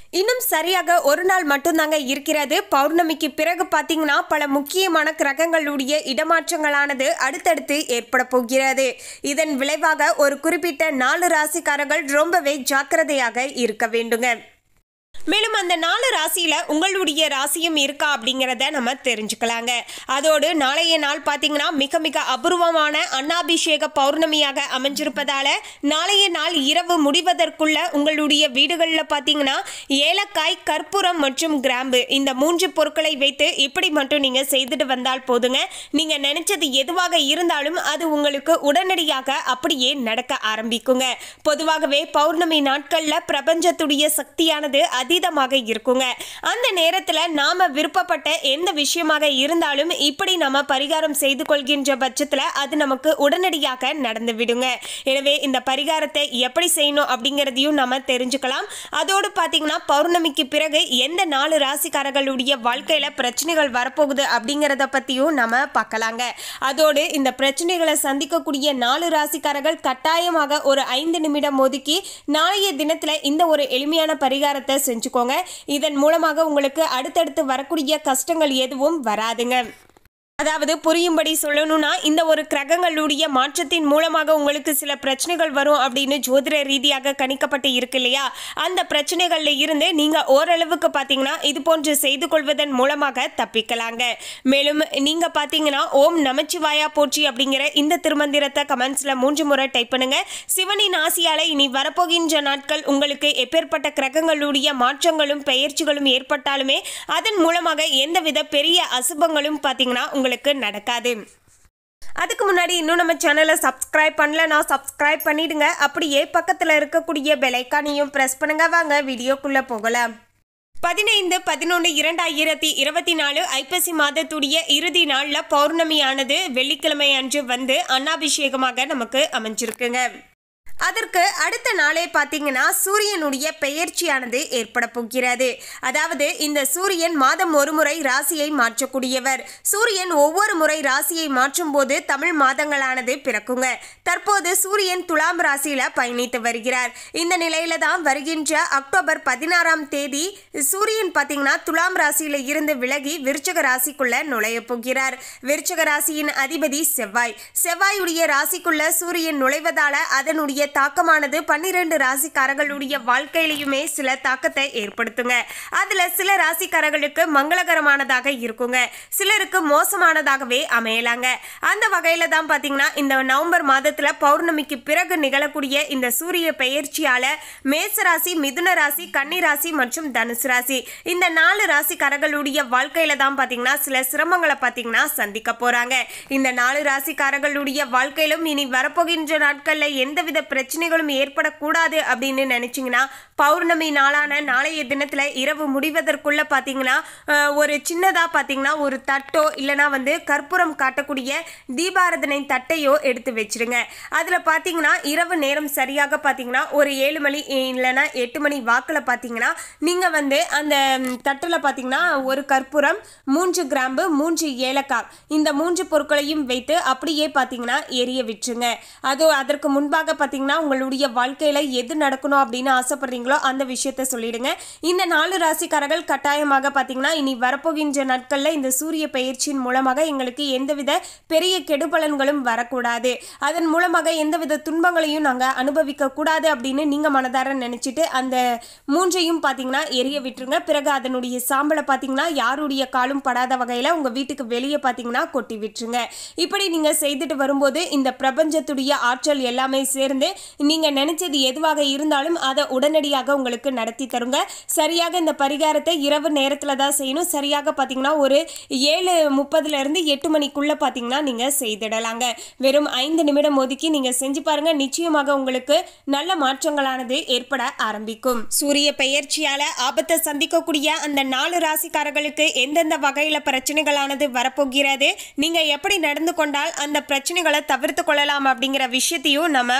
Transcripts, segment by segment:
இன்னும் சரியாக ஒரு நாள் மட்டும்தாங்க இருக்கிறது பௌர்ணமிக்கு பிறகு பார்த்தீங்கன்னா பல முக்கியமான கிரகங்களுடைய இடமாற்றங்களானது அடுத்தடுத்து ஏற்பட போகிறது இதன் விளைவாக ஒரு குறிப்பிட்ட நாலு ராசிக்காரர்கள் ரொம்பவே ஜாக்கிரதையாக இருக்க வேண்டுங்க மேலும் அந்த நாலு ராசியில உங்களுடைய ராசியும் இருக்கா அப்படிங்கிறத நம்ம தெரிஞ்சுக்கலாங்க அதோடு நாளைய நாள் பார்த்தீங்கன்னா மிக மிக அபூர்வமான அன்னாபிஷேக பௌர்ணமியாக அமைஞ்சிருப்பதால நாளைய நாள் இரவு முடிவதற்குள்ள உங்களுடைய வீடுகளில் பார்த்தீங்கன்னா ஏலக்காய் கற்பூரம் மற்றும் கிராம்பு இந்த மூன்று பொருட்களை வைத்து இப்படி மட்டும் நீங்க செய்துட்டு வந்தால் போதுங்க நீங்க நினைச்சது எதுவாக இருந்தாலும் அது உங்களுக்கு உடனடியாக அப்படியே நடக்க ஆரம்பிக்குங்க பொதுவாகவே பௌர்ணமி நாட்கள்ல பிரபஞ்சத்துடைய சக்தியானது அதீதமாக இருக்குங்க அந்த நேரத்துல நாம விருப்பப்பட்ட எந்த விஷயமாக இருந்தாலும் இப்படி நம்ம பரிகாரம் செய்து கொள்கின்ற பட்சத்துல அது நமக்கு உடனடியாக நடந்து விடுங்க எனவே இந்த பரிகாரத்தை எப்படி செய்யணும் அப்படிங்கிறதையும் நம்ம தெரிஞ்சுக்கலாம் அதோடு பார்த்தீங்கன்னா பௌர்ணமிக்கு பிறகு எந்த நாலு ராசிக்காரர்களுடைய வாழ்க்கையில பிரச்சனைகள் வரப்போகுது அப்படிங்கிறத பத்தியும் நம்ம பார்க்கலாங்க அதோடு இந்த பிரச்சனைகளை சந்திக்கக்கூடிய நாலு ராசிக்காரர்கள் கட்டாயமாக ஒரு ஐந்து நிமிடம் ஒதுக்கி நாளைய தினத்துல இந்த ஒரு எளிமையான பரிகாரத்தை செஞ்சுக்கோங்க இதன் மூலமாக உங்களுக்கு அடுத்தடுத்து வரக்கூடிய கஷ்டங்கள் எதுவும் வராதுங்க அதாவது புரியும்படி சொல்லணும்னா இந்த ஒரு கிரகங்களுடைய மாற்றத்தின் மூலமாக உங்களுக்கு சில பிரச்சனைகள் வரும் அப்படின்னு ஜோதிட ரீதியாக கணிக்கப்பட்டு இருக்கு இல்லையா அந்த பிரச்சனைகள்ல இருந்து நீங்க ஓரளவுக்கு பார்த்தீங்கன்னா இது போன்று செய்து கொள்வதன் மூலமாக தப்பிக்கலாங்க மேலும் நீங்க பார்த்தீங்கன்னா ஓம் நமச்சிவாயா போற்றி அப்படிங்கிற இந்த திருமந்திரத்தை கமெண்ட்ஸ்ல மூன்று முறை டைப் பண்ணுங்க சிவனின் ஆசியால இனி வரப்போகின்ற நாட்கள் உங்களுக்கு எப்பேற்பட்ட கிரகங்களுடைய மாற்றங்களும் பெயர்ச்சிகளும் ஏற்பட்டாலுமே அதன் மூலமாக எந்தவித பெரிய அசுபங்களும் பார்த்தீங்கன்னா உங்களுக்கு நடக்காது அதுக்கு முன்னாடி இன்னும் நம்ம சேனலை சப்ஸ்கிரைப் பண்ணலனா சப்ஸ்கிரைப் பண்ணிடுங்க அப்படியே பக்கத்தில் இருக்கக்கூடிய பெலைக்கானையும் ப்ரெஸ் பண்ணுங்க வாங்க வீடியோக்குள்ளே போகலாம் பதினைந்து பதினொன்று இரண்டாயிரத்தி இருபத்தி நாலு ஐப்பசி மாதத்துடைய இறுதி நாளில் பௌர்ணமியானது வெள்ளிக்கிழமை அன்று வந்து அன்னாபிஷேகமாக நமக்கு அமைஞ்சிருக்குங்க அதற்கு அடுத்த நாளே பார்த்தீங்கன்னா சூரியனுடைய பெயர்ச்சியானது ஏற்பட போகிறது அதாவது இந்த சூரியன் மாதம் ஒரு முறை ராசியை மாற்றக்கூடியவர் சூரியன் ஒவ்வொரு முறை ராசியை மாற்றும் போது தமிழ் மாதங்களானது பிறக்குங்க தற்போது சூரியன் துலாம் ராசியில பயணித்து வருகிறார் இந்த நிலையில தான் வருகின்ற அக்டோபர் பதினாறாம் தேதி சூரியன் பார்த்தீங்கன்னா துலாம் ராசியில இருந்து விலகி விருச்சக ராசிக்குள்ள நுழைய போகிறார் விருச்சக ராசியின் அதிபதி செவ்வாய் செவ்வாயுடைய ராசிக்குள்ள சூரியன் நுழைவதால அதனுடைய தாக்கமானது பன்னிரண்டு ராசிக்காரர்களுடைய வாழ்க்கையிலையுமே சில தாக்கத்தை ஏற்படுத்துங்க அதுல சில ராசிக்காரர்களுக்கு மங்களகரமானதாக இருக்குங்க சிலருக்கு மோசமானதாகவே அமையலாங்க அந்த வகையில தான் பாத்தீங்கன்னா இந்த நவம்பர் மாதத்துல பௌர்ணமிக்கு பிறகு நிகழக்கூடிய இந்த சூரிய பெயர்ச்சியால மேச ராசி மிதுன ராசி கன்னி ராசி மற்றும் தனுசு ராசி இந்த நாலு ராசிக்காரர்களுடைய வாழ்க்கையில தான் பாத்தீங்கன்னா சில சிரமங்களை பாத்தீங்கன்னா சந்திக்க போறாங்க இந்த நாலு ராசிக்காரர்களுடைய வாழ்க்கையிலும் இனி வரப்போகின்ற நாட்கள்ல எந்தவித பிரச்சனைகளும் ஏற்படக்கூடாது அப்படின்னு நினைச்சீங்கன்னா பௌர்ணமி நாளான நாளைய தினத்துல இரவு முடிவதற்குள்ள பாத்தீங்கன்னா அஹ், ஒரு சின்னதா பாத்தீங்கன்னா ஒரு தட்டோ இல்லனா வந்து கற்பூரம் காட்டக்கூடிய தீபாரதனை தட்டையோ எடுத்து வச்சிருங்க அதுல பாத்தீங்கன்னா இரவு நேரம் சரியாக பாத்தீங்கன்னா ஒரு ஏழு மணி இல்லைன்னா எட்டு மணி வாக்குல பாத்தீங்கன்னா நீங்க வந்து அந்த ம், தட்டுல பாத்தீங்கன்னா ஒரு கற்பூரம் மூன்று கிராம்பு மூன்று ஏலக்காய் இந்த மூன்று பொருட்களையும் வைத்து அப்படியே பாத்தீங்கன்னா எரிய விட்டுருங்க அதோ அதற்கு முன்பாக பாத்தீங்கன்னா உங்களுடைய வாழ்க்கையில எது நடக்கணும் அப்படின்னு ஆசைப்படுறீங்களோ அந்த விஷயத்த சொல்லிடுங்க இந்த நாலு ராசிக்காரர்கள் கட்டாயமாக பாத்தீங்கன்னா இனி வரப்போகின்ற நாட்கள்ல இந்த சூரிய பயிற்சியின் மூலமாக எங்களுக்கு எந்தவித பெரிய கெடுபலன்களும் வரக்கூடாது அதன் மூலமாக எந்தவித துன்பங்களையும் நாங்க அனுபவிக்க கூடாது அப்படின்னு நீங்க மனதார நினைச்சிட்டு அந்த மூன்றையும் பாத்தீங்கன்னா எரிய விட்டுருங்க பிறகு அதனுடைய சாம்பலை பாத்தீங்கன்னா யாருடைய காலும் படாத வகையில உங்க வீட்டுக்கு வெளியே பாத்தீங்கன்னா கொட்டி விட்டுருங்க இப்படி நீங்க செய்துட்டு வரும்போது இந்த பிரபஞ்சத்துடைய ஆற்றல் எல்லாமே சேர்ந்து நீங்க நினைச்சது எதுவாக இருந்தாலும் அதை உடனடியாக உங்களுக்கு நடத்தி தருங்க சரியாக இந்த பரிகாரத்தை இரவு நேரத்துல தான் செய்யணும் சரியாக பாத்தீங்கன்னா ஒரு ஏழு முப்பதுல இருந்து எட்டு மணிக்குள்ள பாத்தீங்கன்னா நீங்க செய்திடலாங்க வெறும் ஐந்து நிமிடம் ஒதுக்கி நீங்க செஞ்சு பாருங்க நிச்சயமாக உங்களுக்கு நல்ல மாற்றங்களானது ஏற்பட ஆரம்பிக்கும் சூரிய பெயர்ச்சியால ஆபத்தை சந்திக்கக்கூடிய அந்த நாலு ராசிக்காரர்களுக்கு எந்தெந்த வகையில பிரச்சனைகளானது வரப்போகிறது நீங்க எப்படி நடந்து கொண்டால் அந்த பிரச்சனைகளை தவிர்த்து கொள்ளலாம் அப்படிங்கிற விஷயத்தையும் நம்ம பார்த்துட்டு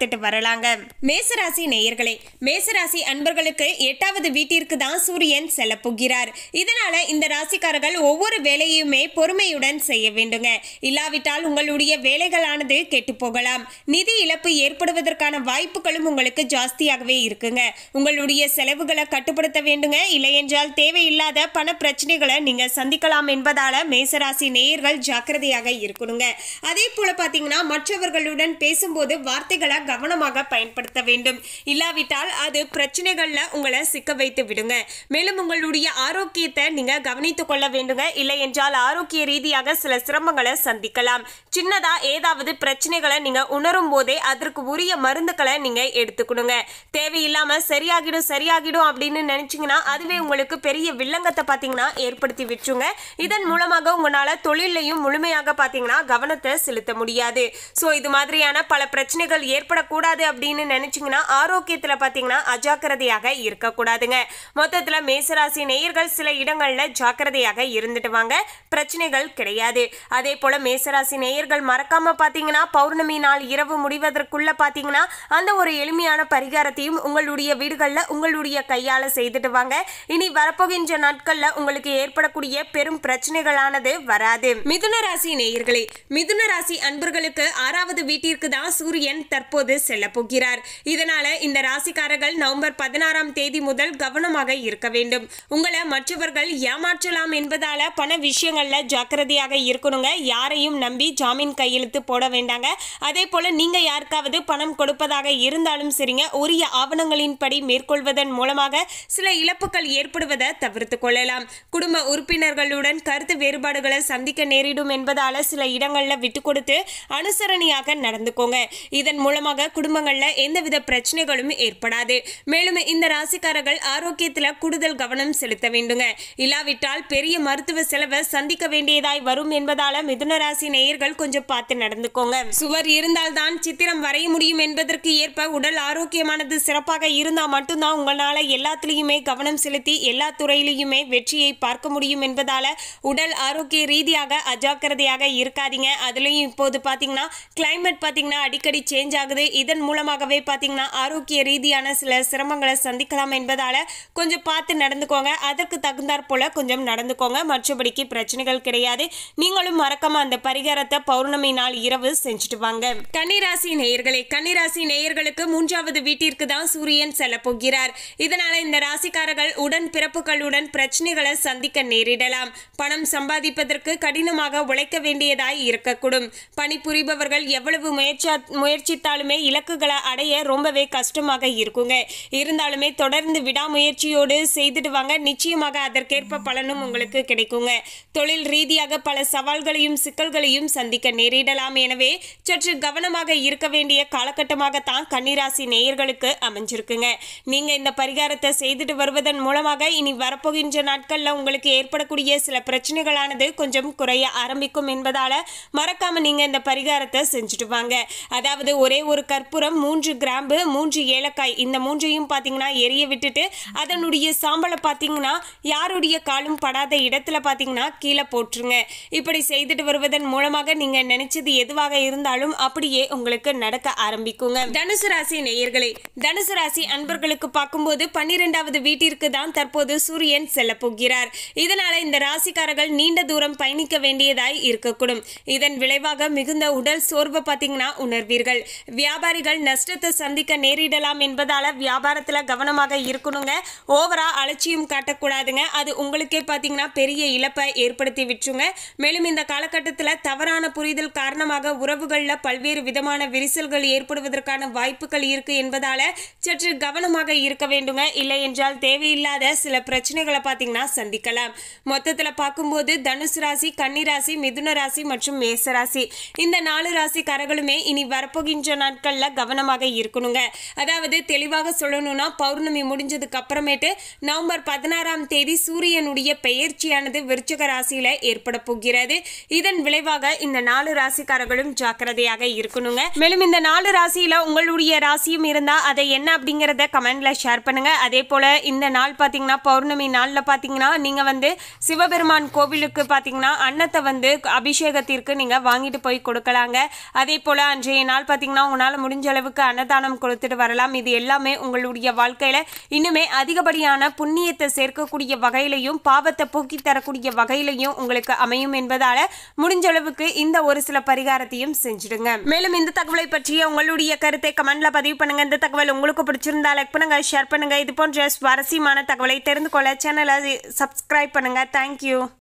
பார்த்துட்டு வரலாங்க மேசராசி நேயர்களே மேசராசி அன்பர்களுக்கு எட்டாவது வீட்டிற்கு தான் சூரியன் செல்ல போகிறார் இதனால இந்த ராசிக்காரர்கள் ஒவ்வொரு வேலையுமே பொறுமையுடன் செய்ய வேண்டுங்க இல்லாவிட்டால் உங்களுடைய வேலைகளானது கெட்டு போகலாம் நிதி இழப்பு ஏற்படுவதற்கான வாய்ப்புகளும் உங்களுக்கு ஜாஸ்தியாகவே இருக்குங்க உங்களுடைய செலவுகளை கட்டுப்படுத்த வேண்டுங்க இல்லையென்றால் தேவையில்லாத பண பிரச்சனைகளை நீங்க சந்திக்கலாம் என்பதால மேசராசி நேயர்கள் ஜாக்கிரதையாக இருக்கணுங்க அதே போல பாத்தீங்கன்னா மற்றவர்களுடன் பேசும்போது வார்த்தைகளை கவனமாக பயன்படுத்த வேண்டும் இல்லாவிட்டால் அது பிரச்சனைகள்ல உங்களை சிக்க வைத்து விடுங்க மேலும் உங்களுடைய ஆரோக்கியத்தை நீங்க கவனித்துக் கொள்ள வேண்டுங்க இல்லை என்றால் ஆரோக்கிய ரீதியாக சில சிரமங்களை சந்திக்கலாம் சின்னதா ஏதாவது பிரச்சனைகளை நீங்க உணரும் போதே அதற்கு உரிய மருந்துகளை நீங்க எடுத்துக்கணுங்க தேவையில்லாம சரியாகிடும் சரியாகிடும் அப்படின்னு நினைச்சீங்கன்னா அதுவே உங்களுக்கு பெரிய வில்லங்கத்தை பாத்தீங்கன்னா ஏற்படுத்தி விட்டுருங்க இதன் மூலமாக உங்களால தொழிலையும் முழுமையாக பாத்தீங்கன்னா கவனத்தை செலுத்த முடியாது ஸோ இது மாதிரியான பல பிரச்சனைகள் ஏற்படக்கூடாது அப்படின்னு நினைச்சீங்கன்னா ஆரோக்கியத்துல பாத்தீங்கன்னா அஜாக்கிரதையாக இருக்கக்கூடாதுங்க மொத்தத்துல மேசராசி நேயர்கள் சில இடங்கள்ல ஜாக்கிரதையாக இருந்துட்டு வாங்க பிரச்சனைகள் கிடையாது அதே போல மேசராசி நேயர்கள் மறக்காம பாத்தீங்கன்னா பௌர்ணமி நாள் இரவு முடிவதற்குள்ள பாத்தீங்கன்னா அந்த ஒரு எளிமையான பரிகாரத்தையும் உங்களுடைய வீடுகள்ல உங்களுடைய கையால செய்துட்டு வாங்க இனி வரப்போகின்ற நாட்கள்ல உங்களுக்கு ஏற்படக்கூடிய பெரும் பிரச்சனைகளானது வராது மிதுன ராசி நேயர்களே மிதுன ராசி அன்பர்களுக்கு ஆறாவது வீட்டிற்கு தான் சூரியன் தற்போது செல்ல போகிறார் இதனால இந்த ராசிக்காரர்கள் நவம்பர் பதினாறாம் தேதி முதல் கவனமாக இருக்க வேண்டும் உங்களை மற்றவர்கள் ஏமாற்றலாம் என்பதால பண விஷயங்கள்ல ஜாக்கிரதையாக இருக்கணுங்க யாரையும் நம்பி ஜாமீன் கையெழுத்து போட வேண்டாங்க அதே போல நீங்க யாருக்காவது பணம் கொடுப்பதாக இருந்தாலும் சரிங்க உரிய ஆவணங்களின்படி மேற்கொள்வதன் மூலமாக சில இழப்புகள் ஏற்படுவதை தவிர்த்து கொள்ளலாம் குடும்ப உறுப்பினர்களுடன் கருத்து வேறுபாடுகளை சந்திக்க நேரிடும் என்பதால சில இடங்கள்ல விட்டு கொடுத்து அனுசரணையாக நடந்துக்கோங்க இதன் மூலமாக குடும்பங்கள்ல எந்தவித பிரச்சனைகளும் ஏற்படாது மேலும் இந்த ராசிக்காரர்கள் ஆரோக்கியத்துல கூடுதல் கவனம் செலுத்த வேண்டுங்க இல்லாவிட்டால் பெரிய மருத்துவ செலவை சந்திக்க வேண்டியதாய் வரும் என்பதால மிதுன ராசி நேயர்கள் கொஞ்சம் பார்த்து நடந்துக்கோங்க சுவர் இருந்தால்தான் சித்திரம் வரைய முடியும் என்பதற்கு ஏற்ப உடல் ஆரோக்கியமானது சிறப்பாக இருந்தா மட்டும்தான் உங்களால எல்லாத்துலயுமே கவனம் செலுத்தி எல்லா துறையிலையுமே வெற்றியை பார்க்க முடியும் என்பதால உடல் ஆரோக்கிய ரீதியாக அஜாக்கிரதையாக இருக்காதீங்க அதுலயும் இப்போது பாத்தீங்கன்னா கிளைமேட் பாத்தீங்கன்னா அடிக்கடி சேஞ்ச் ஆகுது இதன் மூலமாகவே பாத்தீங்கன்னா ஆரோக்கிய ரீதியான சில சிரமங்களை சந்திக்கலாம் என்பதால கொஞ்சம் பார்த்து நடந்துக்கோங்க அதற்கு தகுந்தாற் போல கொஞ்சம் நடந்துக்கோங்க மற்றபடிக்கு பிரச்சனைகள் கிடையாது நீங்களும் மறக்காம அந்த பரிகாரத்தை பௌர்ணமி நாள் இரவு செஞ்சுட்டு வாங்க கன்னிராசி நேயர்களே கன்னிராசி நேயர்களுக்கு மூன்றாவது வீட்டிற்கு தான் சூரியன் செல்ல போகிறார் இதனால இந்த ராசிக்காரர்கள் உடன் பிறப்புகளுடன் பிரச்சனைகளை சந்திக்க நேரிடலாம் பணம் சம்பாதிப்பதற்கு கடினமாக உழைக்க வேண்டியதாய் இருக்கக்கூடும் பணிபுரிபவர்கள் எவ்வளவு முயற்சி முயற்சித்தாலுமே இலக்குகளை அடைய ரொம்பவே கஷ்டமாக இருக்குங்க இருந்தாலுமே தொடர்ந்து விடாமுயற்சியோடு செய்துட்டு வாங்க நிச்சயமாக அதற்கேற்ப பலனும் உங்களுக்கு கிடைக்குங்க தொழில் ரீதியாக பல சவால்களையும் சிக்கல்களையும் சந்திக்க நேரிடலாம் எனவே சற்று கவனமாக இருக்க வேண்டிய காலகட்டமாகத்தான் கன்னிராசி நேயர்களுக்கு அமைஞ்சிருக்குங்க நீங்க இந்த பரிகாரத்தை செய்துட்டு வருவதன் மூலமாக இனி வரப்போகின்ற நாட்கள்ல உங்களுக்கு ஏற்படக்கூடிய சில பிரச்சனைகளானது கொஞ்சம் குறைய ஆரம்பிக்கும் என்பதால மறக்காம நீங்க இந்த பரிகாரத்தை செஞ்சுட்டு வாங்க அதாவது ஒரே ஒரு கற்பூரம் மூன்று கிராம்பு மூன்று ஏலக்காய் இந்த மூன்றையும் பாத்தீங்கன்னா எரிய விட்டுட்டு அதனுடைய சாம்பலை பாத்தீங்கன்னா யாருடைய காலும் படாத இடத்துல பாத்தீங்கன்னா கீழே போட்டுருங்க இப்படி செய்துட்டு வருவதன் மூலமாக நீங்க நினைச்சது எதுவாக இருந்தாலும் அப்படியே உங்களுக்கு நடக்க ஆரம்பிக்குங்க தனுசு ராசி நேயர்களே தனுசு ராசி அன்பர்களுக்கு பார்க்கும்போது பன்னிரெண்டாவது வீட்டிற்கு தான் தற்போது சூரியன் செல்ல போகிறார் இதனால இந்த ராசிக்காரர்கள் நீண்ட தூரம் பயணிக்க வேண்டியதாய் இருக்கக்கூடும் இதன் விளைவாக மிகுந்த உடல் சோர்வு பார்த்தீங்கன்னா உணர்வீர்கள் வியாபாரிகள் நஷ்டத்தை சந்திக்க நேரிடலாம் என்பதால வியாபாரத்துல கவனமாக இருக்கணுங்க ஓவரா அலட்சியம் காட்டக்கூடாதுங்க அது உங்களுக்கே பார்த்தீங்கன்னா பெரிய இழப்பை ஏற்படுத்தி விட்டுருங்க மேலும் இந்த காலகட்டத்தில் தவறான புரிதல் காரணமாக உறவுகளில் பல்வேறு விதமான விரிசல்கள் ஏற்படுவதற்கான வாய்ப்புகள் இருக்கு என்பதால சற்று கவனமாக இருக்க வேண்டுங்க இல்லை என்றால் தேவையில்லாத சில பிரச்சனைகளை பார்த்தீங்கன்னா சந்திக்கலாம் மொத்தத்தில் பார்க்கும்போது தனுசு ராசி கன்னி ராசி மிதுன ராசி மற்றும் மேச ராசி இந்த நாலு ராசிக்காரர்களுமே இனி வரப்போகின்ற நாட்கள்ல கவனமாக இருக்கணுங்க அதாவது தெளிவாக சொல்லணும்னா பௌர்ணமி முடிஞ்சதுக்கு அப்புறமேட்டு நவம்பர் பதினாறாம் தேதி சூரியனுடைய பெயர்ச்சியானது விருச்சிக ராசியில ஏற்பட போகிறது இதன் விளைவாக இந்த நாலு ராசிக்காரர்களும் ஜாக்கிரதையாக இருக்கணுங்க மேலும் இந்த நாலு ராசியில உங்களுடைய ராசியும் இருந்தா அதை என்ன அப்படிங்கறத கமெண்ட்ல ஷேர் பண்ணுங்க அதே போல இந்த நாள் பாத்தீங்கன்னா பௌர்ணமி நாள்ல பாத்தீங்கன்னா நீங்க வந்து சிவபெருமான் கோவிலுக்கு பாத்தீங்கன்னா அன்னத்தை வந்து அபிஷேகத்திற்கு நீங்க வாங்கிட்டு போய் கொடுக்கலாங்க அதே போல அன்றைய நாள் பாத்தீங்கன்னா உங்களால உங்களால் முடிஞ்ச அளவுக்கு அன்னதானம் கொடுத்துட்டு வரலாம் இது எல்லாமே உங்களுடைய வாழ்க்கையில இன்னுமே அதிகப்படியான புண்ணியத்தை சேர்க்கக்கூடிய வகையிலையும் பாவத்தை போக்கி தரக்கூடிய வகையிலையும் உங்களுக்கு அமையும் என்பதால முடிஞ்ச அளவுக்கு இந்த ஒரு சில பரிகாரத்தையும் செஞ்சுடுங்க மேலும் இந்த தகவலை பற்றிய உங்களுடைய கருத்தை கமெண்ட்ல பதிவு பண்ணுங்க இந்த தகவல் உங்களுக்கு பிடிச்சிருந்தா லைக் பண்ணுங்க ஷேர் பண்ணுங்க இது போன்ற சுவாரஸ்யமான தகவலை தெரிந்து கொள்ள சேனலை சப்ஸ்கிரைப் பண்ணுங்க தேங்க்யூ